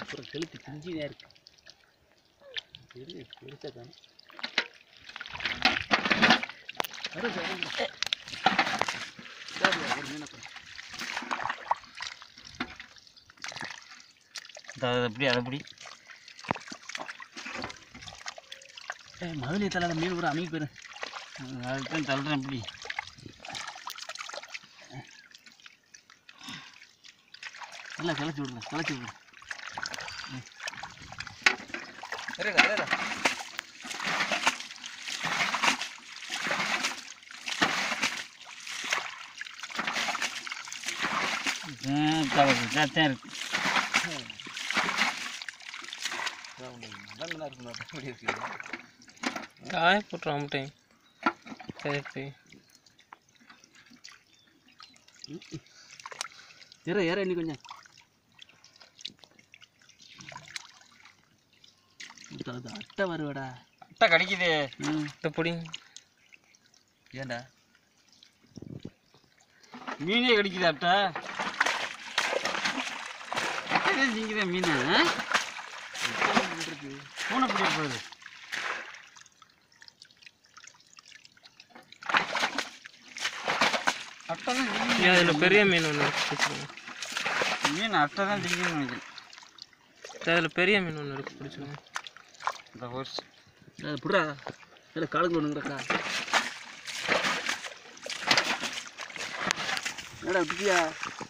அப்புறம் கழுத்து கிஞ்சினே இருக்கு பெரிய பெருசாக தானே வரும் சார், வரும். இதாடியா, ஒரு மீனை கொடு. அது எப்படி அதை எப்படி ஏய் மதுரை தலை மீன் ஒரு அமைப்பு பெரு அதுதான் தள்ளுறேன் எப்படி நல்லா கிளச்சி விடுங்க கிளச்சி விடுங்க சரிடா சரிடா தான் இருக்கு நல்ல மீனாக இருக்கணும் அப்படி இருக்குது காய போட்டுரும் அம்மிட்டையும் கரெக்டு ஏற ஏற இன்னி கொஞ்சம் இது அது அட்டை வருவாடா அட்டை கடிக்குது ம் இந்த பிடிங்க ஏன்டா மீனே கடிக்குது அட்டை திங்குதே மீன் பூனை பிடிக்க போகுது அட்டை தான் திங்குது. அதில் பெரிய மீன் ஒன்று இருக்கு பிடிச்சிருங்க மீன் அட்டை தான் திங்குதுன்னு நினைக்கிறேன் அதில் பெரிய மீன் ஒன்று இருக்கு பிடிச்சிருங்க இந்த ஹோர்ஸ் அது புடுறா இல்லை காலுக்கு ஒன்றுங்கடக்கா என்னடா விட்டுட்டியா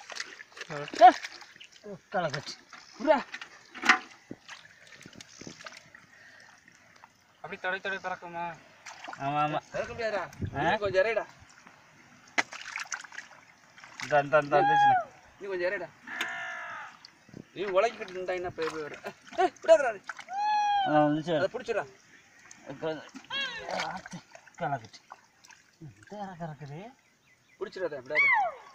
களை கட்சி புடுறா அப்படி தடை தடை திறக்குமா ஆமாம் ஆமாம் திறக்க முடியாதா ஆ? இன்னும் கொஞ்சம் இறைடா இந்த அந்த அந்த வந்துச்சுண்ணே நீ கொஞ்சம் இறைடா நீ உழைக்கிட்டு இருந்தா என்ன போய் போய் வர விடாதடா அது. அதான் வந்துச்சு அதை பிடிச்சிடா களை கட்சி கறக்குது பிடிச்சிடாத விடாத